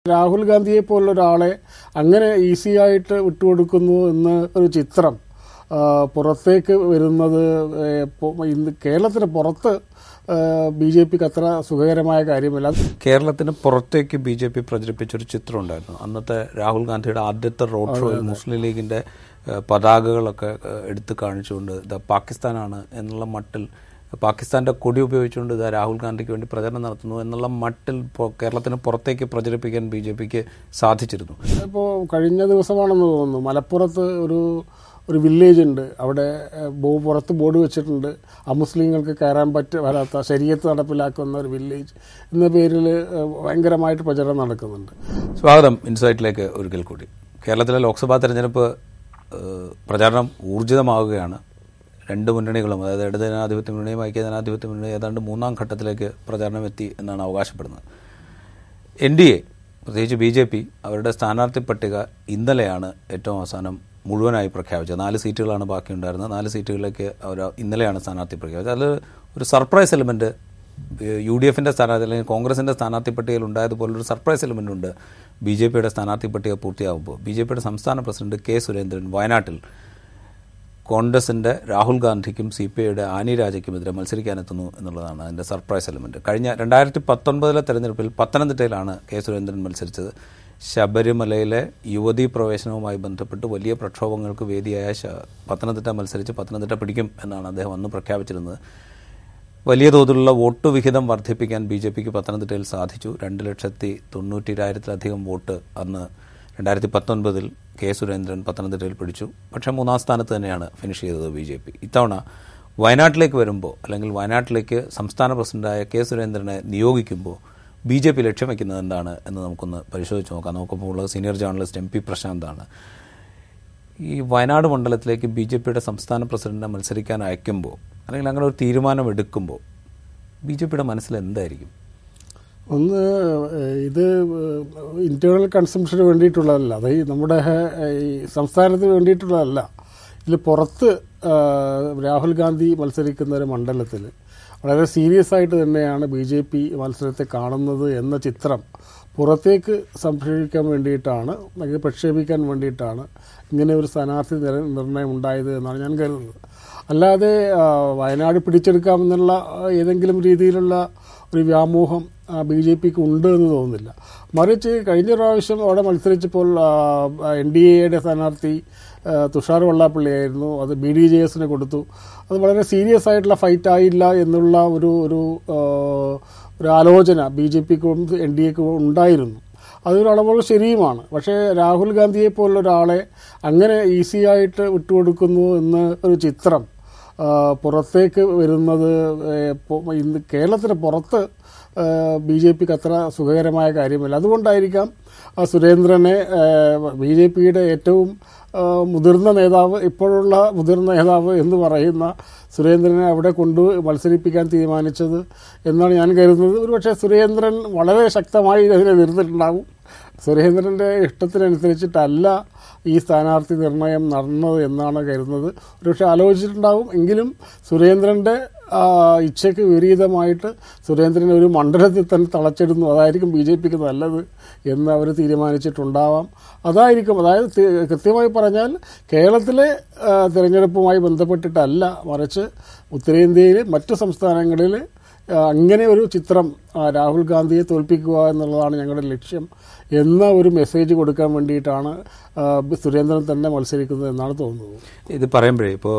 രാഹുൽ ഗാന്ധിയെ പോലുള്ള ഒരാളെ അങ്ങനെ ഈസി ആയിട്ട് വിട്ടുകൊടുക്കുന്നു എന്ന് ഒരു ചിത്രം ആ, പുറത്തേക്ക് വരുന്നത് ഏ, പൊ- ഇന്ന് കേരളത്തിന് പുറത്ത് ബി ജെ പിക്ക് അത്ര സുഖകരമായ കാര്യമല്ല കേരളത്തിന് പുറത്തേക്ക് ബി ജെ പി പ്രചരിപ്പിച്ചൊരു ചിത്രം ഉണ്ടായിരുന്നു അന്നത്തെ രാഹുൽ ഗാന്ധിയുടെ ആദ്യത്തെ റോഡ് ഷോയിൽ മുസ്ലിം ലീഗിന്റെ ഏഹ്, പതാകകളൊക്കെ ഏഹ്, എടുത്തു കാണിച്ചുകൊണ്ട് ഇത് പാകിസ്ഥാനാണ് എന്നുള്ള മട്ടിൽ പാകിസ്ഥാന്റെ കൊടി ഉപയോഗിച്ചുകൊണ്ട് ഇതാ രാഹുൽ ഗാന്ധിക്ക് വേണ്ടി പ്രചരണം നടത്തുന്നു എന്നുള്ള മട്ടിൽ പൊ- കേരളത്തിന് പുറത്തേക്ക് പ്രചരിപ്പിക്കാൻ ബി ജെ പിക്ക് സാധിച്ചിരുന്നു ഇപ്പോൾ കഴിഞ്ഞ ദിവസമാണെന്ന് തോന്നുന്നു മലപ്പുറത്ത് ഒരു ഒരു വില്ലേജ് ഉണ്ട് അവിടെ ഏ, ബോ- പുറത്ത് ബോർഡ് വെച്ചിട്ടുണ്ട് അമുസ്ലിങ്ങൾക്ക് കയറാൻ പറ്റ വരാത്ത ശരീരത്ത് നടപ്പിലാക്കുന്ന ഒരു വില്ലേജ് എന്ന പേരിൽ ഭയങ്കരമായിട്ട് പ്രചരണം നടക്കുന്നുണ്ട് സ്വാഗതം ഇൻസൈറ്റിലേക്ക് ഒരിക്കൽ കൂടി കേരളത്തിലെ ലോക്സഭാ തെരഞ്ഞെടുപ്പ് ഏഹ്, പ്രചാരണം ഊർജിതമാവുകയാണ് രണ്ട് മുന്നണികളും അതായത് ഇടത് ജനാധിപത്യ മുന്നണിയും ഐക്യ ജനാധിപത്യ മുന്നണി ഏതാണ്ട് മൂന്നാം ഘട്ടത്തിലേക്ക് പ്രചാരണം എത്തി എന്നാണ് അവകാശപ്പെടുന്നത് എൻ ഡി എ പ്രത്യേകിച്ച് ബി ജെ പി അവരുടെ സ്ഥാനാർത്ഥി പട്ടിക ഇന്നലെയാണ് ഏറ്റവും അവസാനം മുഴുവനായി പ്രഖ്യാപിച്ചത് നാല് സീറ്റുകളാണ് ബാക്കിയുണ്ടായിരുന്നത് നാല് സീറ്റുകളിലേക്ക് അവർ ഇന്നലെയാണ് സ്ഥാനാർത്ഥി പ്രഖ്യാപിച്ചത് അതിൽ ഒരു സർപ്രൈസ് എലിമെന്റ് യു ഡി എഫിന്റെ സ്ഥാനാർത്ഥി അല്ലെങ്കിൽ കോൺഗ്രസിന്റെ സ്ഥാനാർത്ഥി പട്ടികയിൽ ഉണ്ടായതുപോലെ ഒരു സർപ്രൈസ് എലിമെന്റ് ഉണ്ട് ബി ജെ പിയുടെ സ്ഥാനാർത്ഥി പട്ടിക പൂർത്തിയാകുമ്പോൾ ബി ജെ പിയുടെ സംസ്ഥാന പ്രസിഡന്റ് കെ സുരേന്ദ്രൻ വയനാട്ടിൽ കോൺഗ്രസിന്റെ രാഹുൽ ഗാന്ധിക്കും സി പി ഐയുടെ ആനി രാജയ്ക്കുമെതിരെ മത്സരിക്കാനെത്തുന്നു എന്നുള്ളതാണ് അതിന്റെ സർപ്രൈസ് എലിമെന്റ് കഴിഞ്ഞ രണ്ടായിരത്തി പത്തൊൻപതിലെ തെരഞ്ഞെടുപ്പിൽ പത്തനംതിട്ടയിലാണ് കെ സുരേന്ദ്രൻ മത്സരിച്ചത് ശബരിമലയിലെ യുവതീ പ്രവേശനവുമായി ബന്ധപ്പെട്ട് വലിയ പ്രക്ഷോഭങ്ങൾക്ക് വേദിയായ ശ- പത്തനംതിട്ട മത്സരിച്ച് പത്തനംതിട്ട പിടിക്കും എന്നാണ് അദ്ദേഹം അന്ന് പ്രഖ്യാപിച്ചിരുന്നത് വലിയ തോതിലുള്ള വോട്ട് വിഹിതം വർദ്ധിപ്പിക്കാൻ ബി ജെ പിക്ക് പത്തനംതിട്ടയിൽ സാധിച്ചു രണ്ട് ലക്ഷത്തി തൊണ്ണൂറ്റിരായിരത്തിലധികം വോട്ട് അന്ന് രണ്ടായിരത്തി പത്തൊൻപതിൽ കെ സുരേന്ദ്രൻ പത്തനംതിട്ടയിൽ പിടിച്ചു പക്ഷേ മൂന്നാം സ്ഥാനത്ത് തന്നെയാണ് ഫിനിഷ് ചെയ്തത് ബി ജെ പി ഇത്തവണ വയനാട്ടിലേക്ക് വരുമ്പോൾ അല്ലെങ്കിൽ വയനാട്ടിലേക്ക് സംസ്ഥാന പ്രസിഡന്റായ കെ സുരേന്ദ്രനെ നിയോഗിക്കുമ്പോൾ ബി ജെ പി ലക്ഷ്യം വയ്ക്കുന്നത് എന്താണ് എന്ന് നമുക്കൊന്ന് പരിശോധിച്ച് നോക്കാം നമുക്കൊപ്പം ഉള്ളത് സീനിയർ ജേർണലിസ്റ്റ് എം പി പ്രശാന്താണ് ഈ വയനാട് മണ്ഡലത്തിലേക്ക് ബി ജെ പിയുടെ സംസ്ഥാന പ്രസിഡന്റിനെ മത്സരിക്കാൻ അയക്കുമ്പോൾ അല്ലെങ്കിൽ അങ്ങനെ ഒരു തീരുമാനം എടുക്കുമ്പോൾ ബി ജെ പിയുടെ മനസ്സിൽ എന്തായിരിക്കും ഒന്ന് ഏഹ്, ഇത് ഇന്റേണൽ കൺസംഷന് വേണ്ടിയിട്ടുള്ളതല്ല അത് ഈ നമ്മുടെ ഏഹ്, ഈ സംസ്ഥാനത്തിന് വേണ്ടിയിട്ടുള്ളതല്ല ഇതിൽ പുറത്ത് ഏഹ്, രാഹുൽ ഗാന്ധി മത്സരിക്കുന്ന ഒരു മണ്ഡലത്തിൽ വളരെ സീരിയസ് ആയിട്ട് തന്നെയാണ് ബി ജെ പി മത്സരത്തെ കാണുന്നത് എന്ന ചിത്രം പുറത്തേക്ക് സംരക്ഷിക്കാൻ വേണ്ടിയിട്ടാണ് അല്ലെങ്കിൽ പ്രക്ഷേപിക്കാൻ വേണ്ടിയിട്ടാണ് ഇങ്ങനെ ഒരു സ്ഥാനാർത്ഥി നിര- നിർണയം ഉണ്ടായത് എന്നാണ് ഞാൻ കരുതുന്നത് അല്ലാതെ ആ, വയനാട് പിടിച്ചെടുക്കാമെന്നുള്ള ആ, ഏതെങ്കിലും രീതിയിലുള്ള ഒരു വ്യാമോഹം ബി ജെ പിക്ക് ഉണ്ട് എന്ന് തോന്നുന്നില്ല മറിച്ച് കഴിഞ്ഞ പ്രാവശ്യം അവിടെ മത്സരിച്ചപ്പോൾ എൻ ഡി എയുടെ സ്ഥാനാർത്ഥി ആ, തുഷാർ വെള്ളാപ്പള്ളിയായിരുന്നു അത് ബി ഡി ജെ എസിന് കൊടുത്തു അത് വളരെ സീരിയസ് ആയിട്ടുള്ള ഫൈറ്റ് ആയില്ല എന്നുള്ള ഒരു ഒരു ആ, ഒരു ആലോചന ബി ജെ പിക്കും എൻ ഡി എക്കും ഉണ്ടായിരുന്നു അതൊരു അളവുകൾ ശരിയുമാണ് പക്ഷേ രാഹുൽ ഗാന്ധിയെ പോലുള്ള ഒരാളെ അങ്ങനെ ഈസി ആയിട്ട് വിട്ടുകൊടുക്കുന്നു എന്ന് ഒരു ചിത്രം ആ, പുറത്തേക്ക് വരുന്നത് ഏ, പൊ- ഇന്ന് കേരളത്തിന് പുറത്ത് ബി ജെ പിക്ക് അത്ര സുഖകരമായ കാര്യമല്ല അതുകൊണ്ടായിരിക്കാം ആ സുരേന്ദ്രനെ ബി ജെ പിയുടെ ഏറ്റവും ആ, മുതിർന്ന നേതാവ് ഇപ്പോഴുള്ള മുതിർന്ന നേതാവ് എന്ന് പറയുന്ന സുരേന്ദ്രനെ അവിടെ കൊണ്ട് മത്സരിപ്പിക്കാൻ തീരുമാനിച്ചത് എന്നാണ് ഞാൻ കരുതുന്നത് ഒരുപക്ഷെ സുരേന്ദ്രൻ വളരെ ശക്തമായി അതിനെ എതിർത്തിട്ടുണ്ടാവും സുരേന്ദ്രൻ്റെ ഇഷ്ടത്തിനനുസരിച്ചിട്ടല്ല ഈ സ്ഥാനാർത്ഥി നിർണയം നടന്നത് എന്നാണ് കരുതുന്നത് ഒരുപക്ഷെ ആലോചിച്ചിട്ടുണ്ടാവും എങ്കിലും സുരേന്ദ്രൻ്റെ ആ, ഇച്ഛയ്ക്ക് വിപരീതമായിട്ട് സുരേന്ദ്രനെ ഒരു മണ്ഡലത്തിൽ തന്നെ തളച്ചിടുന്നു അതായിരിക്കും ബി ജെ പിക്ക് നല്ലത് എന്ന് അവർ തീരുമാനിച്ചിട്ടുണ്ടാവാം അതായിരിക്കും അതായത് തി- കൃത്യമായി പറഞ്ഞാൽ കേരളത്തിലെ ആ, തിരഞ്ഞെടുപ്പുമായി ബന്ധപ്പെട്ടിട്ടല്ല മറിച്ച് ഉത്തരേന്ത്യയിലെ മറ്റു സംസ്ഥാനങ്ങളിൽ ആ, അങ്ങനെ ഒരു ചിത്രം ആ, രാഹുൽ ഗാന്ധിയെ തോൽപ്പിക്കുക എന്നുള്ളതാണ് ഞങ്ങളുടെ ലക്ഷ്യം എന്ന ഒരു മെസ്സേജ് കൊടുക്കാൻ വേണ്ടിയിട്ടാണ് ആ, സുരേന്ദ്രൻ തന്നെ മത്സരിക്കുന്നത് എന്നാണ് തോന്നുന്നത് ഇത് പറയുമ്പോഴേ ഇപ്പോൾ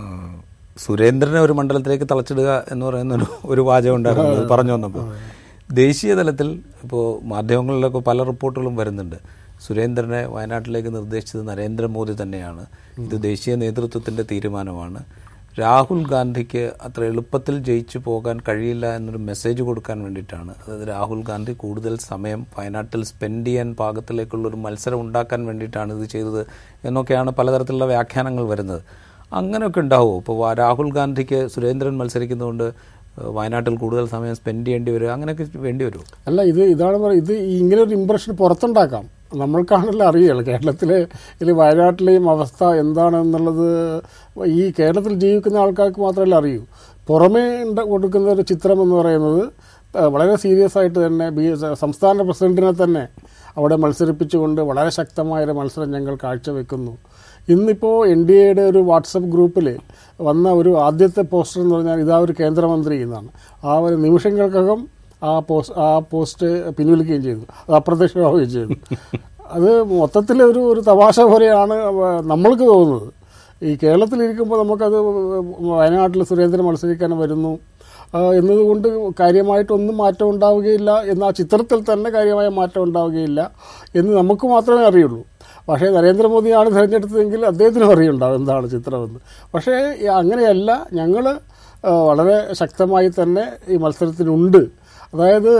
സുരേന്ദ്രനെ ഒരു മണ്ഡലത്തിലേക്ക് തളച്ചിടുക എന്ന് പറയുന്ന ഒരു ഒരു വാചകം ഉണ്ടായിരുന്നു അത് പറഞ്ഞു വന്നപ്പോൾ ദേശീയ തലത്തിൽ ഇപ്പോൾ മാധ്യമങ്ങളിലൊക്കെ പല റിപ്പോർട്ടുകളും വരുന്നുണ്ട് സുരേന്ദ്രനെ വയനാട്ടിലേക്ക് നിർദ്ദേശിച്ചത് നരേന്ദ്രമോദി തന്നെയാണ് ഇത് ദേശീയ നേതൃത്വത്തിന്റെ തീരുമാനമാണ് രാഹുൽ ഗാന്ധിക്ക് അത്ര എളുപ്പത്തിൽ ജയിച്ചു പോകാൻ കഴിയില്ല എന്നൊരു മെസ്സേജ് കൊടുക്കാൻ വേണ്ടിയിട്ടാണ് അതായത് രാഹുൽ ഗാന്ധി കൂടുതൽ സമയം വയനാട്ടിൽ സ്പെൻഡ് ചെയ്യാൻ പാകത്തിലേക്കുള്ള ഒരു മത്സരം ഉണ്ടാക്കാൻ വേണ്ടിയിട്ടാണ് ഇത് ചെയ്തത് എന്നൊക്കെയാണ് പലതരത്തിലുള്ള വ്യാഖ്യാനങ്ങൾ വരുന്നത് അങ്ങനെയൊക്കെ ഉണ്ടാവുമോ ഇപ്പോൾ രാഹുൽ ഗാന്ധിക്ക് സുരേന്ദ്രൻ മത്സരിക്കുന്നതുകൊണ്ട് ഏഹ്, വയനാട്ടിൽ കൂടുതൽ സമയം സ്പെൻഡ് ചെയ്യേണ്ടി വരും അങ്ങനെയൊക്കെ വേണ്ടി വരുമോ അല്ല ഇത് ഇതാണ് പറയുന്നത് ഇത് ഈ ഇങ്ങനെ ഒരു ഇമ്പ്രഷൻ പുറത്തുണ്ടാക്കാം നമ്മൾക്കാണല്ലോ അറിയുള്ളൂ കേരളത്തിലെ ഇതിൽ വയനാട്ടിലെയും അവസ്ഥ എന്താണെന്നുള്ളത് ഈ കേരളത്തിൽ ജീവിക്കുന്ന ആൾക്കാർക്ക് മാത്രമല്ല അറിയൂ പുറമേ ഉണ്ട് കൊടുക്കുന്ന ഒരു ചിത്രം എന്ന് പറയുന്നത് ആ, വളരെ സീരിയസ് ആയിട്ട് തന്നെ ബി സംസ്ഥാന പ്രസിഡന്റിനെ തന്നെ അവിടെ മത്സരിപ്പിച്ചുകൊണ്ട് വളരെ ശക്തമായൊരു മത്സരം ഞങ്ങൾ കാഴ്ചവെക്കുന്നു ഇന്നിപ്പോൾ എൻ ഡി എയുടെ ഒരു വാട്സപ്പ് ഗ്രൂപ്പിൽ വന്ന ഒരു ആദ്യത്തെ പോസ്റ്റർ എന്ന് പറഞ്ഞാൽ ഇതാ ഒരു കേന്ദ്രമന്ത്രി എന്നാണ് ആ ഒരു നിമിഷങ്ങൾക്കകം ആ പോസ്റ്റ് ആ പോസ്റ്റ് പിൻവലിക്കുകയും ചെയ്തു അത് അപ്രത്യക്ഷമാവുകയും ചെയ്തു അത് മൊത്തത്തിൽ ഒരു ഒരു തമാശ പോലെയാണ് നമ്മൾക്ക് തോന്നുന്നത് ഈ കേരളത്തിലിരിക്കുമ്പോൾ നമുക്കത് വയനാട്ടിൽ സുരേന്ദ്രൻ മത്സരിക്കാൻ വരുന്നു ആ, എന്നതുകൊണ്ട് കാര്യമായിട്ടൊന്നും മാറ്റം ഉണ്ടാവുകയില്ല എന്ന ആ ചിത്രത്തിൽ തന്നെ കാര്യമായ മാറ്റം ഉണ്ടാവുകയില്ല എന്ന് നമുക്ക് മാത്രമേ അറിയുള്ളൂ പക്ഷേ നരേന്ദ്രമോദിയാണ് തിരഞ്ഞെടുത്തതെങ്കിൽ അദ്ദേഹത്തിനും അറിയുണ്ടാവും എന്താണ് ചിത്രമെന്ന് പക്ഷേ ഈ അങ്ങനെയല്ല ഞങ്ങൾ വളരെ ശക്തമായി തന്നെ ഈ മത്സരത്തിനുണ്ട് അതായത്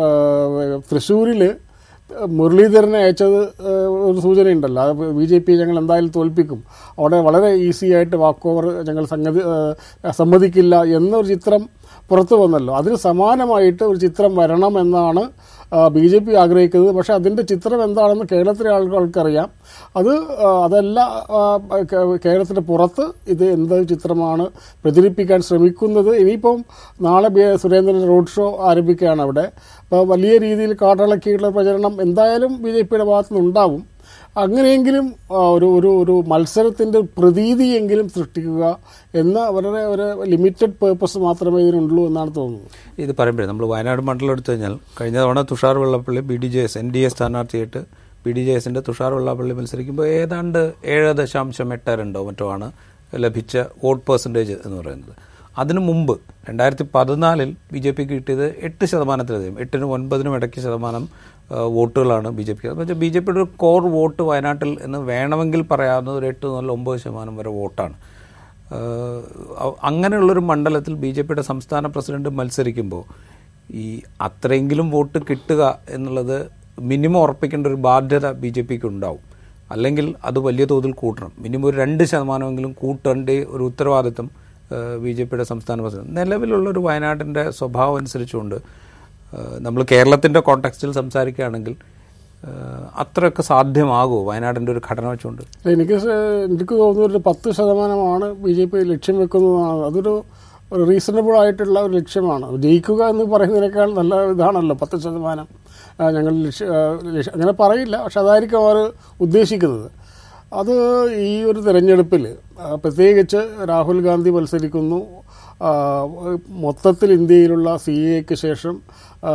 തൃശ്ശൂരിൽ മുരളീധരനെ അയച്ചത് ഏഹ്, ഒരു സൂചനയുണ്ടല്ലോ അത് ബി ജെ പി ഞങ്ങൾ എന്തായാലും തോൽപ്പിക്കും അവിടെ വളരെ ഈസി ആയിട്ട് വാക്ക് ഓവർ ഞങ്ങൾ സംഗതി ഏഹ്, സമ്മതിക്കില്ല എന്നൊരു ചിത്രം പുറത്തു വന്നല്ലോ അതിന് സമാനമായിട്ട് ഒരു ചിത്രം വരണം എന്നാണ് ബി ജെ പി ആഗ്രഹിക്കുന്നത് പക്ഷേ അതിൻ്റെ ചിത്രം എന്താണെന്ന് കേരളത്തിലെ ആളുകൾക്കറിയാം അത് ആ, അതല്ല ആ, കേ- കേരളത്തിന് പുറത്ത് ഇത് എന്ത് ചിത്രമാണ് പ്രചരിപ്പിക്കാൻ ശ്രമിക്കുന്നത് ഇനിയിപ്പം നാളെ ബി- സുരേന്ദ്രൻ റോഡ് ഷോ ആരംഭിക്കുകയാണ് അവിടെ അപ്പോൾ വലിയ രീതിയിൽ കാട്ടിളക്കിയുള്ള പ്രചരണം എന്തായാലും ബി ജെ പിയുടെ ഭാഗത്തു നിന്നുണ്ടാവും അങ്ങനെയെങ്കിലും ആ, ഒരു ഒരു ഒരു മത്സരത്തിൻ്റെ പ്രതീതിയെങ്കിലും സൃഷ്ടിക്കുക എന്ന വളരെ ഒരു ലിമിറ്റഡ് പേർപ്പസ് മാത്രമേ ഇതിനുള്ളൂ എന്നാണ് തോന്നുന്നത് ഇത് പറയുമ്പോഴേ നമ്മൾ വയനാട് മണ്ഡലം എടുത്തു കഴിഞ്ഞാൽ കഴിഞ്ഞ തവണ Thushar Vellappally B D J S N D A സ്ഥാനാർത്ഥിയായിട്ട് ബി ഡി ജെ എസിന്റെ തുഷാർ വെള്ളാപ്പള്ളി മത്സരിക്കുമ്പോൾ ഏതാണ്ട് ഏഴ് ദശാംശം എട്ട് രണ്ടോ മറ്റോ ആണ് ലഭിച്ച വോട്ട് പെർസെൻറ്റേജ് എന്ന് പറയുന്നത് അതിനു മുമ്പ് രണ്ടായിരത്തി പതിനാലിൽ ബി ജെ പിക്ക് കിട്ടിയത് എട്ട് ശതമാനത്തിലധികം എട്ടിനും ഒൻപതിനും ഇടയ്ക്ക് ശതമാനം ആ, വോട്ടുകളാണ് ബി ജെ പിക്ക് എന്ന് വെച്ചാൽ ബി ജെ പിയുടെ ഒരു കോർ വോട്ട് വയനാട്ടിൽ എന്ന് വേണമെങ്കിൽ പറയാവുന്നത് ഒരു എട്ട് മുതൽ ഒമ്പത് ശതമാനം വരെ വോട്ടാണ് ആഹ് അ- അങ്ങനെയുള്ളൊരു മണ്ഡലത്തിൽ ബി ജെ പിയുടെ സംസ്ഥാന പ്രസിഡന്റ് മത്സരിക്കുമ്പോൾ ഈ അത്രയെങ്കിലും വോട്ട് കിട്ടുക എന്നുള്ളത് മിനിമം ഉറപ്പിക്കേണ്ട ഒരു ബാധ്യത ബി ജെ പിക്ക് ഉണ്ടാവും അല്ലെങ്കിൽ അത് വലിയ തോതിൽ കൂട്ടണം മിനിമം ഒരു രണ്ട് ശതമാനമെങ്കിലും കൂട്ടേണ്ട ഒരു ഉത്തരവാദിത്തം ബി ജെ പിയുടെ സംസ്ഥാന പ്രസിഡന്റ് നിലവിലുള്ളൊരു വയനാട്ടിൻ്റെ സ്വഭാവം അനുസരിച്ചുകൊണ്ട് നമ്മൾ കേരളത്തിൻ്റെ കോണ്ടെക്സ്റ്റിൽ സംസാരിക്കുകയാണെങ്കിൽ ആഹ് അത്രയൊക്കെ സാധ്യമാകുമോ വയനാടിൻ്റെ ഒരു ഘടന വെച്ചുകൊണ്ട് എനിക്ക് സ- എനിക്ക് തോന്നുന്നത് ഒരു പത്ത് ശതമാനമാണ് ബി ജെ പി ലക്ഷ്യം വെക്കുന്നതാണ് അതൊരു റീസണബിൾ ആയിട്ടുള്ള ഒരു ലക്ഷ്യമാണ് ജയിക്കുക എന്ന് പറയുന്നതിനേക്കാൾ നല്ല ഇതാണല്ലോ പത്ത് ശതമാനം ആ, ഞങ്ങൾ ലക്ഷ്യ- ആ, ലക്ഷ്യ- അങ്ങനെ പറയില്ല പക്ഷെ അതായിരിക്കും അവർ ഉദ്ദേശിക്കുന്നത് അത് ഈ ഒരു തെരഞ്ഞെടുപ്പിൽ പ്രത്യേകിച്ച് രാഹുൽ ഗാന്ധി മത്സരിക്കുന്നു ആ, മൊത്തത്തിൽ ഇന്ത്യയിലുള്ള സി എക്ക് ശേഷം ആ,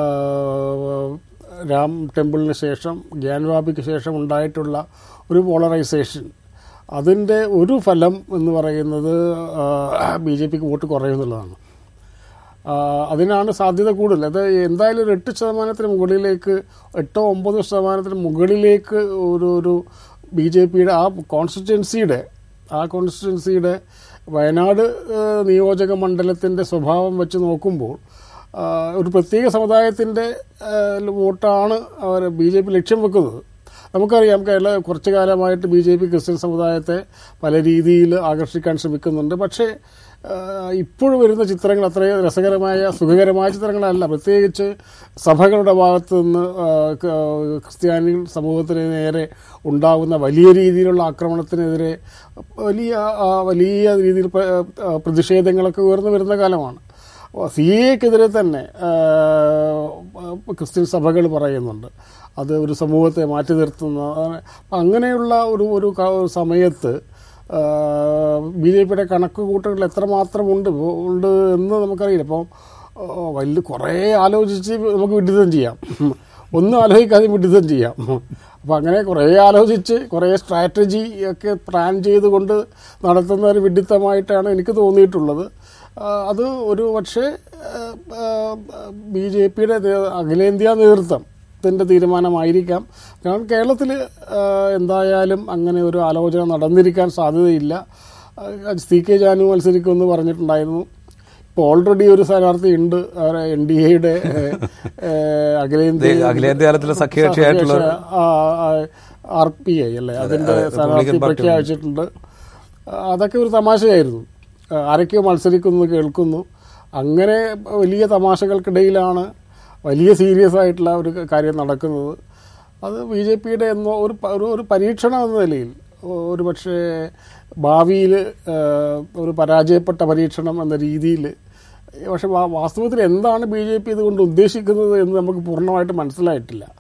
രാം ടെമ്പിളിന് ശേഷം ഗ്യാൻവാബിക്ക് ശേഷം ഉണ്ടായിട്ടുള്ള ഒരു പോളറൈസേഷൻ അതിൻ്റെ ഒരു ഫലം എന്ന് പറയുന്നത് ബി ജെ പിക്ക് വോട്ട് കുറയുന്നുള്ളതാണ് ആ, അതിനാണ് സാധ്യത കൂടുതൽ അത് എന്തായാലും ഒരു എട്ട് ശതമാനത്തിന് മുകളിലേക്ക് എട്ടോ ഒമ്പതോ ശതമാനത്തിന് മുകളിലേക്ക് ഒരു ഒരു ബി ജെ പിയുടെ ആ കോൺസ്റ്റിറ്റ്യുവൻസിയുടെ ആ കോൺസ്റ്റിറ്റ്യുവൻസിയുടെ വയനാട് ഏഹ്, നിയോജക മണ്ഡലത്തിൻ്റെ സ്വഭാവം വെച്ച് നോക്കുമ്പോൾ ആ, ഒരു പ്രത്യേക സമുദായത്തിൻ്റെ ഏഹ്, വോട്ടാണ് അവർ ബി ജെ പി ലക്ഷ്യം വെക്കുന്നത് നമുക്കറിയാം കേരള കുറച്ചു കാലമായിട്ട് ബി ജെ പി ക്രിസ്ത്യൻ സമുദായത്തെ പല രീതിയിൽ ആകർഷിക്കാൻ ശ്രമിക്കുന്നുണ്ട് പക്ഷേ ഇപ്പോഴും വരുന്ന ചിത്രങ്ങൾ അത്രയും രസകരമായ സുഖകരമായ ചിത്രങ്ങളല്ല പ്രത്യേകിച്ച് സഭകളുടെ ഭാഗത്തു നിന്ന് ആ, ക- ക്രിസ്ത്യാനി സമൂഹത്തിന് നേരെ ഉണ്ടാകുന്ന വലിയ രീതിയിലുള്ള ആക്രമണത്തിനെതിരെ വലിയ ആ, വലിയ രീതിയിൽ പ്ര- ആ, പ്രതിഷേധങ്ങളൊക്കെ ഉയർന്നു വരുന്ന കാലമാണ് സി എക്കെതിരെ തന്നെ ആ, ക്രിസ്ത്യൻ സഭകൾ പറയുന്നുണ്ട് അത് ഒരു സമൂഹത്തെ മാറ്റി നിർത്തുന്ന അപ്പം അങ്ങനെയുള്ള ഒരു ഒരു ക- സമയത്ത് ബി ജെ പിയുടെ കണക്ക് കൂട്ടുകൾ എത്രമാത്രം ഉണ്ട് ഉണ്ട് എന്ന് നമുക്കറിയില്ല അപ്പോൾ വലിയ കുറേ ആലോചിച്ച് നമുക്ക് വിഡിതം ചെയ്യാം ഒന്നും ആലോചിക്കാതെ വിഡിതം ചെയ്യാം അപ്പം അങ്ങനെ കുറേ ആലോചിച്ച് കുറേ സ്ട്രാറ്റജി ഒക്കെ പ്ലാൻ ചെയ്തുകൊണ്ട് നടത്തുന്ന ഒരു വിഡിത്തമായിട്ടാണ് എനിക്ക് തോന്നിയിട്ടുള്ളത് ആ, അത് ഒരു പക്ഷേ ബി ജെ പിയുടെ അഖിലേന്ത്യാ നേതൃത്വത്തിൻ്റെ തീരുമാനമായിരിക്കാം കാരണം കേരളത്തിൽ എന്തായാലും അങ്ങനെ ഒരു ആലോചന നടന്നിരിക്കാൻ സാധ്യതയില്ല ആ, സി കെ ജാനു മത്സരിക്കുമെന്ന് പറഞ്ഞിട്ടുണ്ടായിരുന്നു ഇപ്പോൾ ഓൾറെഡി ഒരു സ്ഥാനാർത്ഥി ഉണ്ട് എൻ ഡി എയുടെ അഖിലേന്ത്യ ഇത് അഖിലേന്ത്യാ തലത്തിലെ സഖ്യകക്ഷിയായിട്ടുള്ള ആർ പി ഐ അല്ലേ അതിന്റെ സ്ഥാനാർത്ഥി പ്രഖ്യാപിച്ചിട്ടുണ്ട് ആ, അതൊക്കെ ഒരു തമാശയായിരുന്നു ആ, ആരൊക്കെയോ മത്സരിക്കുന്നു കേൾക്കുന്നു അങ്ങനെ വലിയ തമാശകൾക്കിടയിലാണ് വലിയ സീരിയസ് ആയിട്ടുള്ള ഒരു കാര്യം നടക്കുന്നത് അത് ബി ജെ പിയുടെ എന്നോ ഒരു പ- ഒരു ഒരു പരീക്ഷണം എന്ന നിലയിൽ ഒരു പക്ഷേ ഭാവിയിൽ ഒരു പരാജയപ്പെട്ട പരീക്ഷണം എന്ന രീതിയിൽ പക്ഷെ വാ- വാസ്തവത്തിൽ എന്താണ് ബി ജെ പി ഇതുകൊണ്ട് ഉദ്ദേശിക്കുന്നത് എന്ന് നമുക്ക് പൂർണ്ണമായിട്ട് മനസ്സിലായിട്ടില്ല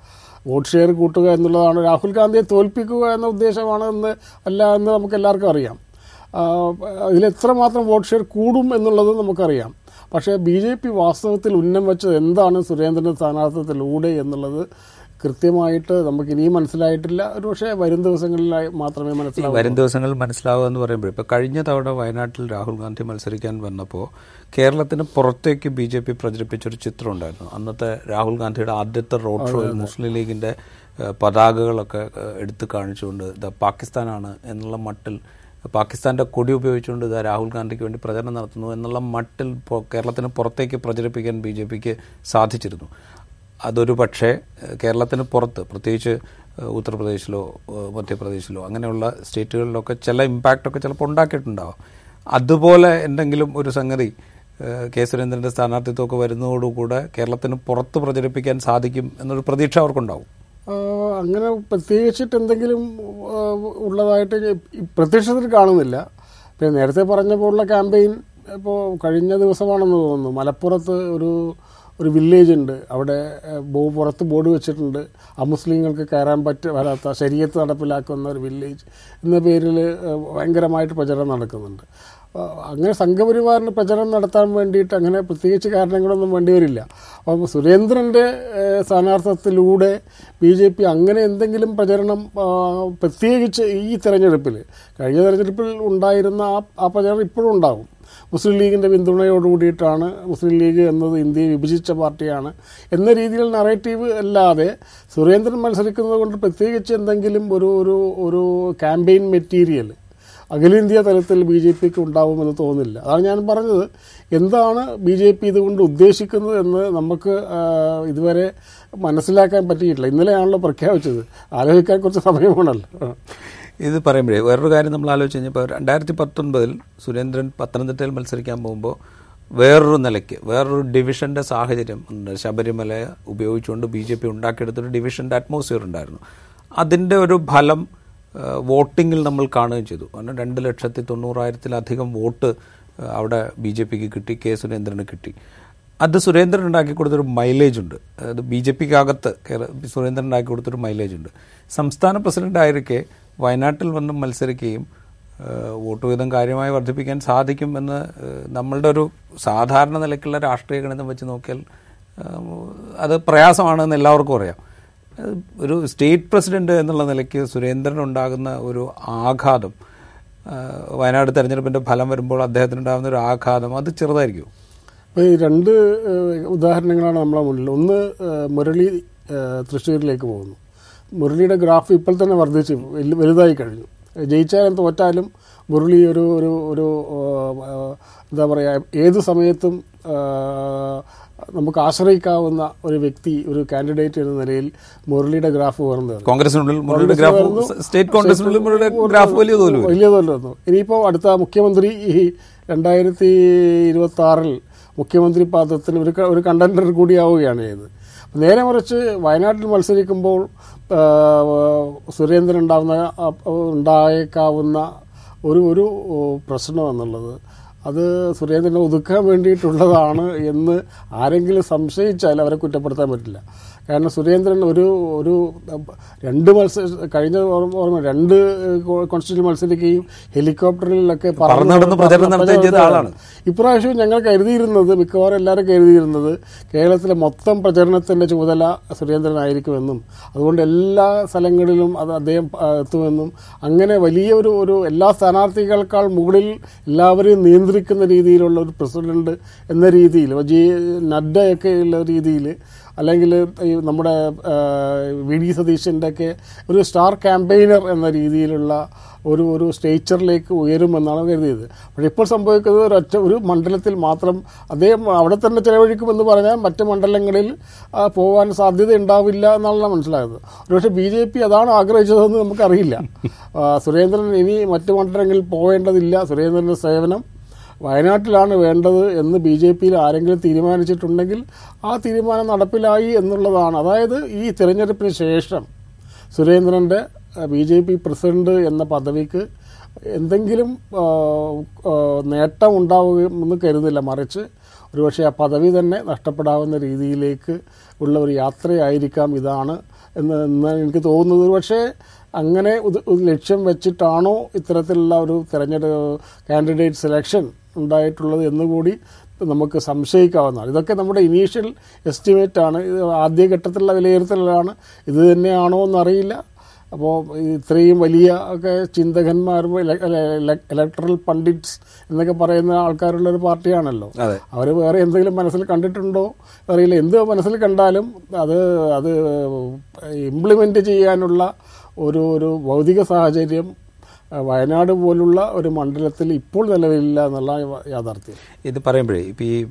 വോട്ട് ഷെയർ കൂട്ടുക എന്നുള്ളതാണ് രാഹുൽ ഗാന്ധിയെ തോൽപ്പിക്കുക എന്ന ഉദ്ദേശമാണ് എന്ന് അല്ല എന്ന് നമുക്ക് എല്ലാവർക്കും അറിയാം ആ, ഇതിലെത്രമാത്രം വോട്ട് ഷെയർ കൂടും എന്നുള്ളത് നമുക്കറിയാം പക്ഷേ ബി ജെ പി വാസ്തവത്തിൽ ഉന്നം വെച്ചത് എന്താണ് സുരേന്ദ്രൻ്റെ സ്ഥാനാർത്ഥിത്വത്തിലൂടെ എന്നുള്ളത് കൃത്യമായിട്ട് നമുക്ക് ഇനിയും മനസ്സിലായിട്ടില്ല ഒരു പക്ഷേ വരും ദിവസങ്ങളിലായി മാത്രമേ ഈ മനസ്സിലാവൂ വരും ദിവസങ്ങളിൽ മനസ്സിലാവുക എന്ന് പറയുമ്പോൾ ഇപ്പോൾ കഴിഞ്ഞ തവണ വയനാട്ടിൽ രാഹുൽ ഗാന്ധി മത്സരിക്കാൻ വന്നപ്പോൾ കേരളത്തിന് പുറത്തേക്ക് ബി ജെ പി പ്രചരിപ്പിച്ചൊരു ചിത്രം ഉണ്ടായിരുന്നു അന്നത്തെ രാഹുൽ ഗാന്ധിയുടെ ആദ്യത്തെ റോഡ് ഷോയിൽ മുസ്ലിം ലീഗിന്റെ ഏഹ്, പതാകകളൊക്കെ ഏഹ്, എടുത്ത് കാണിച്ചുകൊണ്ട് ഇത് പാകിസ്ഥാനാണ് എന്നുള്ള മട്ടിൽ പാകിസ്ഥാന്റെ കൊടി ഉപയോഗിച്ചുകൊണ്ട് ഇതാ രാഹുൽ ഗാന്ധിക്ക് വേണ്ടി പ്രചരണം നടത്തുന്നു എന്നുള്ള മട്ടിൽ പൊ- കേരളത്തിന് പുറത്തേക്ക് പ്രചരിപ്പിക്കാൻ ബി ജെ പിക്ക് സാധിച്ചിരുന്നു അതൊരു പക്ഷേ ഏഹ്, കേരളത്തിന് പുറത്ത് പ്രത്യേകിച്ച് ഏഹ്, ഉത്തർപ്രദേശിലോ ഏഹ്, മധ്യപ്രദേശിലോ അങ്ങനെയുള്ള സ്റ്റേറ്റുകളിലൊക്കെ ചില ഇമ്പാക്റ്റ് ഒക്കെ ചിലപ്പോൾ ഉണ്ടാക്കിയിട്ടുണ്ടാവും അതുപോലെ എന്തെങ്കിലും ഒരു സംഗതി ഏഹ്, കെ സുരേന്ദ്രന്റെ സ്ഥാനാർത്ഥിത്വമൊക്കെ വരുന്നതോടുകൂടെ കേരളത്തിന് പുറത്ത് പ്രചരിപ്പിക്കാൻ സാധിക്കും എന്നൊരു പ്രതീക്ഷ അവർക്കുണ്ടാവും ആ, അങ്ങനെ പ്രത്യേകിച്ചിട്ട് എന്തെങ്കിലും ആ, ഉള്ളതായിട്ട് ഞാൻ ഈ പ്രത്യക്ഷത്തിൽ കാണുന്നില്ല പിന്നെ നേരത്തെ പറഞ്ഞ പോലുള്ള ക്യാമ്പയിൻ ഇപ്പോൾ കഴിഞ്ഞ ദിവസമാണെന്ന് തോന്നുന്നു മലപ്പുറത്ത് ഒരു ഒരു വില്ലേജ് ഉണ്ട് അവിടെ ഏ, ബോ പുറത്ത് ബോർഡ് വെച്ചിട്ടുണ്ട് അമുസ്ലിങ്ങൾക്ക് കയറാൻ പറ്റ വരാത്ത ശരീരത്ത് നടപ്പിലാക്കുന്ന ഒരു വില്ലേജ് എന്ന പേരിൽ ഭയങ്കരമായിട്ട് പ്രചരണം നടക്കുന്നുണ്ട് ആ, അങ്ങനെ സംഘപരിവാറിന് പ്രചരണം നടത്താൻ വേണ്ടിയിട്ട് അങ്ങനെ പ്രത്യേകിച്ച് കാരണങ്ങളൊന്നും വേണ്ടി വരില്ല അപ്പോൾ സുരേന്ദ്രൻ്റെ ഏഹ്, സ്ഥാനാർത്ഥത്തിലൂടെ ബി ജെ പി അങ്ങനെ എന്തെങ്കിലും പ്രചരണം ആ, പ്രത്യേകിച്ച് ഈ തെരഞ്ഞെടുപ്പിൽ കഴിഞ്ഞ തെരഞ്ഞെടുപ്പിൽ ഉണ്ടായിരുന്ന ആ ആ പ്രചരണം ഇപ്പോഴും ഉണ്ടാകും മുസ്ലിം ലീഗിൻ്റെ പിന്തുണയോട് കൂടിയിട്ടാണ് മുസ്ലിം ലീഗ് എന്നത് ഇന്ത്യയെ വിഭജിച്ച പാർട്ടിയാണ് എന്ന രീതിയിൽ നറേറ്റീവ് അല്ലാതെ സുരേന്ദ്രൻ മത്സരിക്കുന്നത് കൊണ്ട് പ്രത്യേകിച്ച് എന്തെങ്കിലും ഒരു ഒരു ഒരു ക്യാമ്പയിൻ മെറ്റീരിയൽ അഖിലേന്ത്യാ തലത്തിൽ ബി ജെ പിക്ക് ഉണ്ടാവുമെന്ന് തോന്നുന്നില്ല അതാണ് ഞാൻ പറഞ്ഞത് എന്താണ് ബി ജെ പി ഇതുകൊണ്ട് ഉദ്ദേശിക്കുന്നത് എന്ന് നമുക്ക് ആ, ഇതുവരെ മനസ്സിലാക്കാൻ പറ്റിയിട്ടില്ല ഇന്നലെയാണല്ലോ പ്രഖ്യാപിച്ചത് ആലോചിക്കാൻ കുറച്ച് സമയമാണല്ലോ ഇത് പറയുമ്പോഴേ വേറൊരു കാര്യം നമ്മൾ ആലോചിച്ച് കഴിഞ്ഞപ്പോൾ രണ്ടായിരത്തി പത്തൊൻപതിൽ സുരേന്ദ്രൻ പത്തനംതിട്ടയിൽ മത്സരിക്കാൻ പോകുമ്പോൾ വേറൊരു നിലയ്ക്ക് വേറൊരു ഡിവിഷന്റെ സാഹചര്യം ഉണ്ട് ശബരിമല ഉപയോഗിച്ചുകൊണ്ട് ബി ജെ പി ഉണ്ടാക്കിയെടുത്തൊരു ഡിവിഷന്റെ അറ്റ്മോസ്ഫിയർ ഉണ്ടായിരുന്നു അതിന്റെ ഒരു ഫലം ഏഹ്, വോട്ടിങ്ങിൽ നമ്മൾ കാണുകയും ചെയ്തു കാരണം രണ്ട് ലക്ഷത്തി തൊണ്ണൂറായിരത്തിലധികം വോട്ട് ഏഹ്, അവിടെ ബി ജെ പിക്ക് കിട്ടി കെ സുരേന്ദ്രന് കിട്ടി അത് സുരേന്ദ്രൻ ഉണ്ടാക്കി കൊടുത്തൊരു മൈലേജ് ഉണ്ട് അതായത് ബി ജെ പിക്കകത്ത് സുരേന്ദ്രൻ ഉണ്ടാക്കി കൊടുത്തൊരു മൈലേജ് ഉണ്ട് സംസ്ഥാന പ്രസിഡന്റ് ആയിരിക്കെ വയനാട്ടിൽ വന്ന് മത്സരിക്കുകയും ഏഹ്, വോട്ട് വീതം കാര്യമായി വർദ്ധിപ്പിക്കാൻ സാധിക്കും എന്ന് ഏഹ്, നമ്മളുടെ ഒരു സാധാരണ നിലയ്ക്കുള്ള രാഷ്ട്രീയ ഗണിതം വെച്ച് നോക്കിയാൽ ഏഹ്, അത് പ്രയാസമാണെന്ന് എല്ലാവർക്കും അറിയാം ഏഹ്, ഒരു സ്റ്റേറ്റ് പ്രസിഡന്റ് എന്നുള്ള നിലയ്ക്ക് സുരേന്ദ്രൻ ഉണ്ടാകുന്ന ഒരു ആഘാതം ഏഹ്, വയനാട് തെരഞ്ഞെടുപ്പിന്റെ ഫലം വരുമ്പോൾ അദ്ദേഹത്തിനുണ്ടാകുന്ന ഒരു ആഘാതം അത് ചെറുതായിരിക്കും അപ്പോൾ ഈ രണ്ട് ഏഹ്, ഉദാഹരണങ്ങളാണ് നമ്മളെ മുന്നിൽ ഒന്ന് ഏഹ്, മുരളി ഏഹ്, തൃശ്ശൂരിലേക്ക് പോകുന്നു മുരളിയുടെ ഗ്രാഫ് ഇപ്പോൾ തന്നെ വർദ്ധിച്ചു വലു- വലുതായി കഴിഞ്ഞു ജയിച്ചാലും തോറ്റാലും മുരളി ഒരു ഒരു ഒരു ഏഹ്, എന്താ പറയുക ഏത് സമയത്തും ഏഹ്, നമുക്ക് ആശ്രയിക്കാവുന്ന ഒരു വ്യക്തി ഒരു കാൻഡിഡേറ്റ് എന്ന നിലയിൽ മുരളിയുടെ ഗ്രാഫ് ഉയർന്നത് കോൺഗ്രസിനുള്ളിൽ മുരളിയുടെ ഗ്രാഫ് സ്റ്റേറ്റ് കോൺഗ്രസിനുള്ളിൽ മുരളിയുടെ ഗ്രാഫ് വലിയ തോൽവി വലിയ തോൽവി വന്നു ഇനിയിപ്പോൾ അടുത്ത മുഖ്യമന്ത്രി ഈ രണ്ടായിരത്തി ഇരുപത്തി ആറിൽ മുഖ്യമന്ത്രി പദത്തിന് ഒരു ക- ഒരു കണ്ടന്റർ കൂടിയാവുകയാണ് ചെയ്തത് നേരെ മറിച്ച് വയനാട്ടിൽ മത്സരിക്കുമ്പോൾ ആ, സുരേന്ദ്രൻ ഉണ്ടാവുന്ന ആ, ഉണ്ടായേക്കാവുന്ന ഒരു ഒരു പ്രശ്നം എന്നുള്ളത് അത് സുരേന്ദ്രനെ ഒതുക്കാൻ വേണ്ടിയിട്ടുള്ളതാണ് എന്ന് ആരെങ്കിലും സംശയിച്ചാൽ അവരെ കുറ്റപ്പെടുത്താൻ പറ്റില്ല കാരണം സുരേന്ദ്രൻ ഒരു ഒരു രണ്ട് മത്സര കഴിഞ്ഞ ഓർമ്മ ഓർമ്മ രണ്ട് കോൺസ്റ്റിറ്റ്യൂഷൻ മത്സരിക്കുകയും ഹെലികോപ്റ്ററിലൊക്കെ പറന്ന് നടന്ന് പ്രചരണം നടത്തുകയും ചെയ്ത ആളാണ്. ഇപ്രാവശ്യം ഞങ്ങൾ കരുതിയിരുന്നത് മിക്കവാറും എല്ലാവരും കരുതിയിരുന്നത് കേരളത്തിലെ മൊത്തം പ്രചരണത്തിന്റെ ചുമതല സുരേന്ദ്രനായിരിക്കുമെന്നും അതുകൊണ്ട് എല്ലാ സ്ഥലങ്ങളിലും അത് അദ്ദേഹം ആ, എത്തുമെന്നും അങ്ങനെ വലിയ ഒരു ഒരു എല്ലാ സ്ഥാനാർത്ഥികളെക്കാൾ മുകളിൽ എല്ലാവരെയും നിയന്ത്രിക്കുന്ന രീതിയിലുള്ള ഒരു പ്രസിഡന്റ് എന്ന രീതിയിൽ ജി നഡ്ഡയൊക്കെ ഉള്ള രീതിയിൽ അല്ലെങ്കിൽ ഈ നമ്മുടെ ആ, വി ഡി സതീശൻ്റെ ഒക്കെ ഒരു സ്റ്റാർ ക്യാമ്പയിനർ എന്ന രീതിയിലുള്ള ഒരു ഒരു സ്റ്റേച്ചറിലേക്ക് ഉയരുമെന്നാണ് കരുതിയത് പക്ഷേ ഇപ്പോൾ സംഭവിക്കുന്നത് ഒരൊറ്റ ഒരു മണ്ഡലത്തിൽ മാത്രം അദ്ദേഹം അവിടെ തന്നെ ചെലവഴിക്കുമെന്ന് പറഞ്ഞാൽ മറ്റ് മണ്ഡലങ്ങളിൽ ആ, പോകാൻ സാധ്യത ഉണ്ടാവില്ല എന്നാണ് മനസ്സിലായത് ഒരുപക്ഷെ ബി ജെ പി അതാണ് ആഗ്രഹിച്ചതെന്ന് നമുക്കറിയില്ല ആ, സുരേന്ദ്രൻ ഇനി മറ്റ് മണ്ഡലങ്ങളിൽ പോകേണ്ടതില്ല സുരേന്ദ്രൻ്റെ സേവനം വയനാട്ടിലാണ് വേണ്ടത് എന്ന് ബി ജെ പിയിൽ ആരെങ്കിലും തീരുമാനിച്ചിട്ടുണ്ടെങ്കിൽ ആ തീരുമാനം നടപ്പിലായി എന്നുള്ളതാണ് അതായത് ഈ തിരഞ്ഞെടുപ്പിന് ശേഷം സുരേന്ദ്രൻ്റെ ബി ജെ പി പ്രസിഡന്റ് എന്ന പദവിക്ക് എന്തെങ്കിലും ആ, ആ, നേട്ടം ഉണ്ടാവുമെന്ന് കരുതില്ല മറിച്ച് ഒരുപക്ഷെ ആ പദവി തന്നെ നഷ്ടപ്പെടാവുന്ന രീതിയിലേക്ക് ഉള്ള ഒരു യാത്രയായിരിക്കാം ഇതാണ് എന്ന് എന്നാണ് എനിക്ക് തോന്നുന്നത് പക്ഷേ അങ്ങനെ ഉദ്- ഒരു ലക്ഷ്യം വെച്ചിട്ടാണോ ഇത്തരത്തിലുള്ള ഒരു തെരഞ്ഞെടുപ്പ് കാൻഡിഡേറ്റ് സെലക്ഷൻ ഉണ്ടായിട്ടുള്ളത് എന്നുകൂടി നമുക്ക് സംശയിക്കാവുന്നതാണ് ഇതൊക്കെ നമ്മുടെ ഇനീഷ്യൽ എസ്റ്റിമേറ്റ് ആണ് ഇത് ആദ്യഘട്ടത്തിലുള്ള വിലയിരുത്തലാണ് ഇത് തന്നെയാണോ എന്നറിയില്ല അപ്പോൾ ഇത്രയും വലിയ ഒക്കെ ചിന്തകന്മാരും ഇലക്ട്രൽ പണ്ഡിറ്റ്സ് എന്നൊക്കെ പറയുന്ന ആൾക്കാരുള്ള ഒരു പാർട്ടിയാണല്ലോ അതെ അവർ വേറെ എന്തെങ്കിലും മനസ്സിൽ കണ്ടിട്ടുണ്ടോ അറിയില്ല എന്ത് മനസ്സിൽ കണ്ടാലും അത് അത് ഇംപ്ലിമെൻ്റ് ചെയ്യാനുള്ള ഒരു ഒരു ഭൗതിക സാഹചര്യം അഹ് വയനാട് പോലുള്ള ഒരു മണ്ഡലത്തിൽ ഇപ്പോൾ നിലവിലില്ല എന്നുള്ള യാഥാർത്ഥ്യം ഇത് പറയുമ്പോഴേ ഇപ്പം ഈ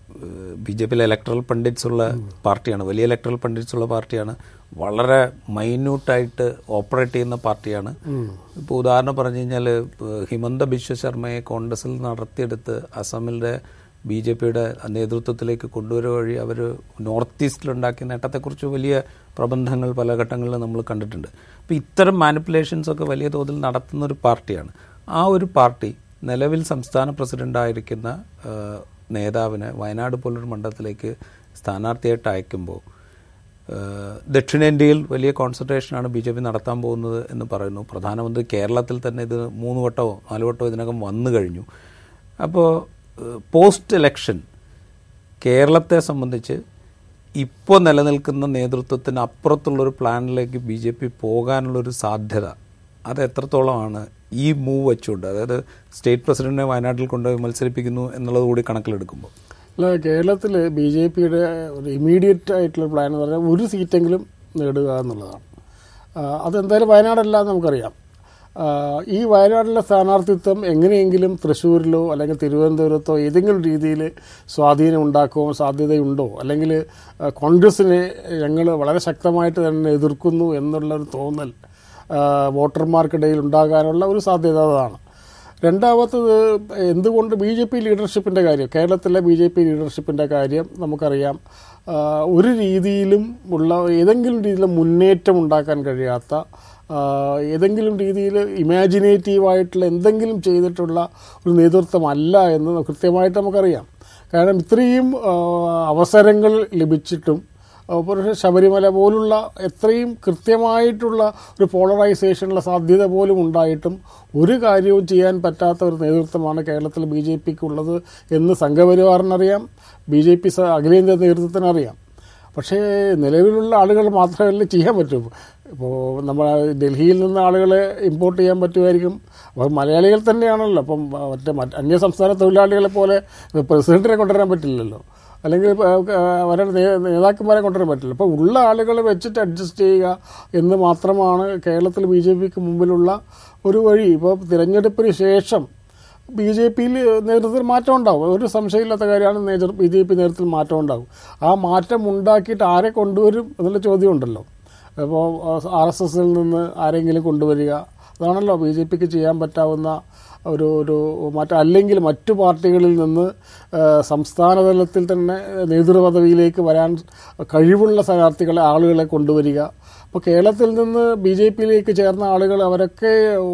ബി ജെ പിയിലെ ഇലക്ട്രൽ പണ്ഡിറ്റ്സ് ഉള്ള പാർട്ടിയാണ് വലിയ ഇലക്ട്രൽ പണ്ഡിറ്റ്സ് ഉള്ള പാർട്ടിയാണ് വളരെ മൈന്യൂട്ടായിട്ട് ഓപ്പറേറ്റ് ചെയ്യുന്ന പാർട്ടിയാണ് ഇപ്പോൾ ഉദാഹരണം പറഞ്ഞു കഴിഞ്ഞാൽ ഹിമന്ത ബിശ്വ ശർമ്മയെ കോൺഗ്രസിൽ നടത്തിയെടുത്ത് അസമിലെ ബി ജെ പിയുടെ നേതൃത്വത്തിലേക്ക് കൊണ്ടുവരുക വഴി അവർ നോർത്ത് ഈസ്റ്റിലുണ്ടാക്കിയ നേട്ടത്തെക്കുറിച്ച് വലിയ പ്രബന്ധങ്ങൾ പല ഘട്ടങ്ങളിലും നമ്മൾ കണ്ടിട്ടുണ്ട് അപ്പോൾ ഇത്തരം മാനിപ്പുലേഷൻസ് ഒക്കെ വലിയ തോതിൽ നടത്തുന്ന ഒരു പാർട്ടിയാണ് ആ ഒരു പാർട്ടി നിലവിൽ സംസ്ഥാന പ്രസിഡന്റായിരിക്കുന്ന ആ, നേതാവിനെ വയനാട് പോലൊരു മണ്ഡലത്തിലേക്ക് സ്ഥാനാർത്ഥിയായിട്ട് അയക്കുമ്പോൾ ഏഹ് ദക്ഷിണേന്ത്യയിൽ വലിയ കോൺസെൻട്രേഷനാണ് ബി ജെ പി നടത്താൻ പോകുന്നത് എന്ന് പറയുന്നു പ്രധാനമന്ത്രി കേരളത്തിൽ തന്നെ ഇത് മൂന്ന് വട്ടമോ നാല് വട്ടമോ ഇതിനകം വന്നു കഴിഞ്ഞു അപ്പോൾ പോസ്റ്റ് ഇലക്ഷൻ കേരളത്തെ സംബന്ധിച്ച് ഇപ്പോൾ നിലനിൽക്കുന്ന നേതൃത്വത്തിന് അപ്പുറത്തുള്ളൊരു പ്ലാനിലേക്ക് ബി ജെ പി പോകാനുള്ളൊരു സാധ്യത അത് എത്രത്തോളമാണ് ഈ മൂവ് വെച്ചുകൊണ്ട് അതായത് സ്റ്റേറ്റ് പ്രസിഡന്റിനെ വയനാട്ടിൽ കൊണ്ടുപോയി മത്സരിപ്പിക്കുന്നു എന്നുള്ളത് കൂടി കണക്കിലെടുക്കുമ്പോൾ അല്ല കേരളത്തിൽ ബി ജെ പിയുടെ ഒരു ഇമീഡിയറ്റ് ആയിട്ടുള്ള പ്ലാൻ എന്ന് പറഞ്ഞാൽ ഒരു സീറ്റെങ്കിലും നേടുക എന്നുള്ളതാണ് ആ, അതെന്തായാലും വയനാടല്ല എന്ന് നമുക്കറിയാം ആ, ഈ വയനാട്ടിലെ സ്ഥാനാർത്ഥിത്വം എങ്ങനെയെങ്കിലും തൃശ്ശൂരിലോ അല്ലെങ്കിൽ തിരുവനന്തപുരത്തോ ഏതെങ്കിലും രീതിയിൽ സ്വാധീനം ഉണ്ടാക്കുമോ സാധ്യതയുണ്ടോ അല്ലെങ്കിൽ ആ, കോൺഗ്രസിനെ ഞങ്ങൾ വളരെ ശക്തമായിട്ട് തന്നെ എതിർക്കുന്നു എന്നുള്ള ഒരു തോന്നൽ ആ, വോട്ടർമാർക്കിടയിൽ ഉണ്ടാകാനുള്ള ഒരു സാധ്യത അതാണ് രണ്ടാമത്തത് എന്തുകൊണ്ട് ബി ജെ പി ലീഡർഷിപ്പിൻ്റെ കാര്യം കേരളത്തിലെ ബി ജെ പി ലീഡർഷിപ്പിൻ്റെ കാര്യം നമുക്കറിയാം ആ, ഒരു രീതിയിലും ഉള്ള ഏതെങ്കിലും രീതിയിൽ മുന്നേറ്റം ഉണ്ടാക്കാൻ കഴിയാത്ത ആ, ഏതെങ്കിലും രീതിയിൽ ഇമാജിനേറ്റീവായിട്ടുള്ള എന്തെങ്കിലും ചെയ്തിട്ടുള്ള ഒരു നേതൃത്വമല്ല എന്ന് കൃത്യമായിട്ട് നമുക്കറിയാം കാരണം ഇത്രയും ആ, അവസരങ്ങൾ ലഭിച്ചിട്ടും പക്ഷേ ശബരിമല പോലുള്ള എത്രയും കൃത്യമായിട്ടുള്ള ഒരു പോളറൈസേഷനുള്ള സാധ്യത പോലും ഉണ്ടായിട്ടും ഒരു കാര്യവും ചെയ്യാൻ പറ്റാത്ത ഒരു നേതൃത്വമാണ് കേരളത്തിൽ ബി ജെ പിക്ക് ഉള്ളത് എന്ന് സംഘപരിവാറിനറിയാം ബി ജെ പി അഖിലേന്ത്യാ നേതൃത്വത്തിനറിയാം പക്ഷേ നിലവിലുള്ള ആളുകൾ മാത്രമല്ല ചെയ്യാൻ പറ്റൂ ഇപ്പോൾ നമ്മൾ ഡൽഹിയിൽ നിന്ന് ആളുകളെ ഇമ്പോർട്ട് ചെയ്യാൻ പറ്റുമായിരിക്കും അപ്പോൾ മലയാളികൾ തന്നെയാണല്ലോ അപ്പം മറ്റേ മറ്റ് അന്യ സംസ്ഥാന തൊഴിലാളികളെ പോലെ പ്രസിഡന്റിനെ കൊണ്ടുവരാൻ പറ്റില്ലല്ലോ അല്ലെങ്കിൽ ഇപ്പൊ, ആ, അവരുടെ നേ- നേതാക്കന്മാരെ കൊണ്ടുവരാൻ പറ്റില്ല അപ്പോൾ ഉള്ള ആളുകളെ വെച്ചിട്ട് അഡ്ജസ്റ്റ് ചെയ്യുക എന്ന് മാത്രമാണ് കേരളത്തിൽ ബി ജെ പിക്ക് മുമ്പിലുള്ള ഒരു വഴി ഇപ്പോൾ തിരഞ്ഞെടുപ്പിന് ശേഷം ബി ജെ പിയിൽ നേതൃത്വത്തിൽ മാറ്റം ഉണ്ടാവും ഒരു സംശയമില്ലാത്ത കാര്യമാണ് നേതൃ ബി ജെ പി നേതൃത്വത്തിൽ മാറ്റം ഉണ്ടാവും ആ മാറ്റം ഉണ്ടാക്കിയിട്ട് ആരെ കൊണ്ടുവരും എന്നുള്ള ചോദ്യം ഉണ്ടല്ലോ അപ്പോൾ ആർ എസ് എസിൽ നിന്ന് ആരെങ്കിലും കൊണ്ടുവരിക അതാണല്ലോ ബി ജെ പിക്ക് ചെയ്യാൻ പറ്റാവുന്ന ഒരു ഒരു മറ്റ് അല്ലെങ്കിൽ മറ്റു പാർട്ടികളിൽ നിന്ന് ആ, സംസ്ഥാന തലത്തിൽ തന്നെ നേതൃപദവിയിലേക്ക് വരാൻ കഴിവുള്ള സ്ഥാനാർത്ഥികളെ ആളുകളെ കൊണ്ടുവരിക അപ്പോൾ കേരളത്തിൽ നിന്ന് ബി ജെ പിയിലേക്ക് ചേർന്ന ആളുകൾ അവരൊക്കെ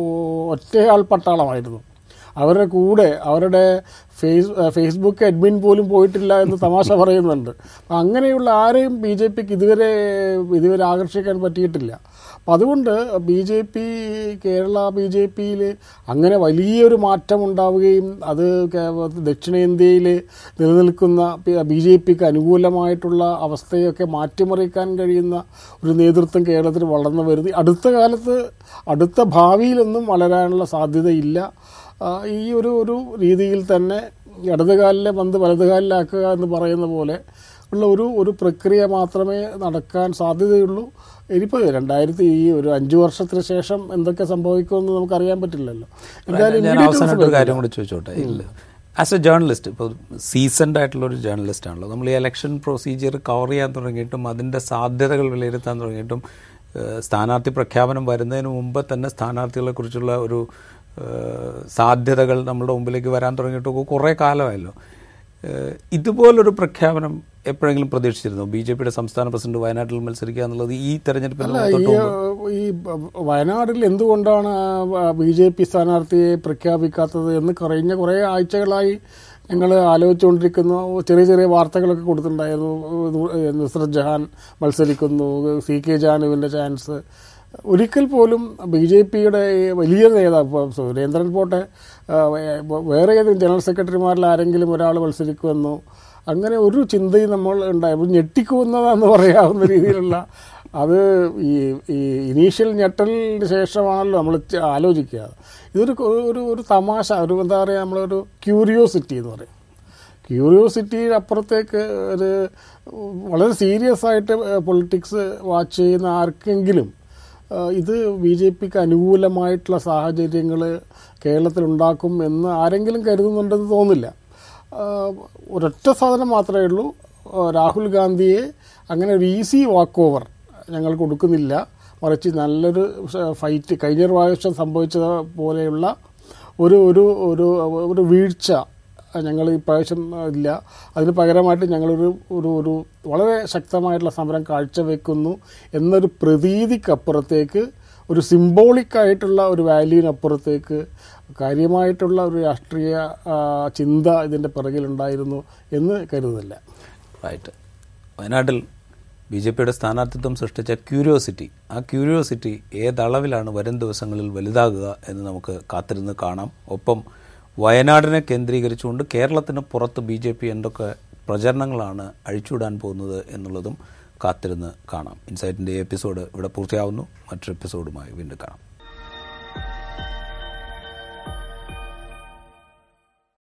ഒറ്റയാൾ പട്ടാളമായിരുന്നു അവരുടെ കൂടെ അവരുടെ ഫേസ് ഫേസ്ബുക്ക് അഡ്മിൻ പോലും പോയിട്ടില്ല എന്ന് തമാശ പറയുന്നുണ്ട് അപ്പം അങ്ങനെയുള്ള ആരെയും ബി ജെ പിക്ക് ഇതുവരെ ഇതുവരെ ആകർഷിക്കാൻ പറ്റിയിട്ടില്ല അപ്പം അതുകൊണ്ട് B J P Kerala B J പിയിൽ അങ്ങനെ വലിയൊരു മാറ്റം ഉണ്ടാവുകയും അത് കേ- ദക്ഷിണേന്ത്യയിൽ നിലനിൽക്കുന്ന ബി ജെ പിക്ക് അനുകൂലമായിട്ടുള്ള അവസ്ഥയൊക്കെ മാറ്റിമറിക്കാൻ കഴിയുന്ന ഒരു നേതൃത്വം കേരളത്തിൽ വളർന്നു വരുന്നത് അടുത്ത കാലത്ത് അടുത്ത ഭാവിയിലൊന്നും വളരാനുള്ള സാധ്യതയില്ല ആ, ഈ ഒരു ഒരു രീതിയിൽ തന്നെ ഇടതുകാലിലെ പന്ത് വലതുകാലിലാക്കുക എന്ന് പറയുന്ന പോലെ ഉള്ള ഒരു ഒരു പ്രക്രിയ മാത്രമേ നടക്കാൻ സാധ്യതയുള്ളൂ ഇനിയിപ്പോൾ രണ്ടായിരത്തി ഈ ഒരു അഞ്ചു വർഷത്തിന് ശേഷം എന്തൊക്കെ സംഭവിക്കുമെന്ന് നമുക്കറിയാൻ പറ്റില്ലല്ലോ എന്തായാലും ഞാൻ immediate അവസാനമായിട്ട് ഒരു result കാര്യം കൂടി ചോദിച്ചോട്ടെ ഇല്ല ആസ് എ ജേർണലിസ്റ്റ് ഇപ്പോൾ സീസൺഡ് ആയിട്ടുള്ള ഒരു ജേർണലിസ്റ്റ് ആണല്ലോ നമ്മൾ ഈ ഇലക്ഷൻ പ്രൊസീജിയർ കവർ ചെയ്യാൻ തുടങ്ങിയിട്ടും അതിൻ്റെ സാധ്യതകൾ വിലയിരുത്താൻ തുടങ്ങിയിട്ടും ഏഹ്, സ്ഥാനാർത്ഥി പ്രഖ്യാപനം വരുന്നതിന് മുമ്പ് തന്നെ സ്ഥാനാർത്ഥികളെ കുറിച്ചുള്ള ഒരു ഏഹ്, സാധ്യതകൾ നമ്മുടെ മുമ്പിലേക്ക് വരാൻ തുടങ്ങിയിട്ടൊക്കെ കുറേ കാലമായല്ലോ ഏഹ്, ഇതുപോലൊരു പ്രഖ്യാപനം എപ്പോഴെങ്കിലും പ്രതീക്ഷിച്ചിരുന്നു ബി ജെ പിയുടെ സംസ്ഥാന പ്രസിഡന്റ് വയനാട്ടിൽ മത്സരിക്കുക എന്നുള്ളത് ഈ തെരഞ്ഞെടുപ്പിന് അല്ല തൊട്ട് ഈ മുമ്പ് ഈ വയനാട്ടിൽ എന്തുകൊണ്ടാണ് ബി ജെ പി സ്ഥാനാർത്ഥിയെ പ്രഖ്യാപിക്കാത്തത് എന്ന് കഴിഞ്ഞ കുറേ ആഴ്ചകളായി ഞങ്ങൾ ആലോചിച്ചുകൊണ്ടിരിക്കുന്നു ചെറിയ ചെറിയ വാർത്തകളൊക്കെ കൊടുത്തിട്ടുണ്ടായിരുന്നു ഇത് നുസ്രത് ജഹാൻ മത്സരിക്കുന്നു സി കെ ജാനുവിൻ്റെ ചാൻസ് ഒരിക്കൽ പോലും ബി ജെ പിയുടെ വലിയ നേതാവ് ഇപ്പോൾ സുരേന്ദ്രൻ പോട്ടെ ആ, വേ- വേറെ ഏതെങ്കിലും ജനറൽ സെക്രട്ടറിമാരിൽ ആരെങ്കിലും ഒരാൾ മത്സരിക്കുമെന്നോ അങ്ങനെ ഒരു ചിന്തയും നമ്മൾ ഉണ്ടായി ഞെട്ടിക്കുന്നതെന്ന് പറയാവുന്ന രീതിയിലുള്ള അത് ഈ ഈ ഇനീഷ്യൽ ഞെട്ടലിന് ശേഷമാണല്ലോ നമ്മൾ ച- ആലോചിക്കുക ഇതൊരു കൊ- ഒരു ഒരു തമാശ ഒരു എന്താ പറയുക നമ്മളൊരു ക്യൂരിയോസിറ്റി എന്ന് പറയും ക്യൂരിയോസിറ്റിയുടെ അപ്പുറത്തേക്ക് ഒരു വളരെ സീരിയസ് ആയിട്ട് പൊളിറ്റിക്സ് വാച്ച് ചെയ്യുന്ന ആർക്കെങ്കിലും ആ, ഇത് ബി ജെ പിക്ക് അനുകൂലമായിട്ടുള്ള സാഹചര്യങ്ങൾ കേരളത്തിലുണ്ടാക്കും എന്ന് ആരെങ്കിലും കരുതുന്നുണ്ടെന്ന് തോന്നില്ല ആ, ഒരൊറ്റ സാധനം മാത്രമേ ഉള്ളൂ ആ, രാഹുൽ ഗാന്ധിയെ അങ്ങനെ ഒരു ഈസി വാക്ക് ഓവർ ഞങ്ങൾ കൊടുക്കുന്നില്ല മറിച്ച് നല്ലൊരു ഫൈറ്റ് കഴിഞ്ഞ പ്രാവശ്യം സംഭവിച്ചത് പോലെയുള്ള ഒരു ഒരു ഒരു ഒരു വീഴ്ച ഞങ്ങൾ ഈ പ്രാവശ്യം ഇല്ല അതിന് പകരമായിട്ട് ഞങ്ങളൊരു ഒരു ഒരു വളരെ ശക്തമായിട്ടുള്ള സമരം കാഴ്ചവെക്കുന്നു എന്നൊരു പ്രതീതിക്കപ്പുറത്തേക്ക് ഒരു സിംബോളിക് ആയിട്ടുള്ള ഒരു വാല്യൂവിനപ്പുറത്തേക്ക് കാര്യമായിട്ടുള്ള ഒരു രാഷ്ട്രീയ ആ, ചിന്ത ഇതിൻ്റെ പിറകിലുണ്ടായിരുന്നു എന്ന് കരുതുന്നില്ല റൈറ്റ് വയനാട്ടിൽ ബി ജെ പിയുടെ സ്ഥാനാർത്ഥിത്വം സൃഷ്ടിച്ച ക്യൂരിയോസിറ്റി ആ ക്യൂരിയോസിറ്റി ഏതളവിലാണ് വരും ദിവസങ്ങളിൽ വലുതാകുക എന്ന് നമുക്ക് കാത്തിരുന്ന് കാണാം ഒപ്പം വയനാടിനെ കേന്ദ്രീകരിച്ചുകൊണ്ട് കേരളത്തിന് പുറത്ത് ബി ജെ പി എന്തൊക്കെ പ്രചരണങ്ങളാണ് അഴിച്ചുവിടാൻ പോകുന്നത് എന്നുള്ളതും കാത്തിരുന്ന് കാണാം ഇൻസൈറ്റിൻ്റെ എപ്പിസോഡ് ഇവിടെ പൂർത്തിയാവുന്നു മറ്റൊരു എപ്പിസോഡുമായി വീണ്ടും കാണാം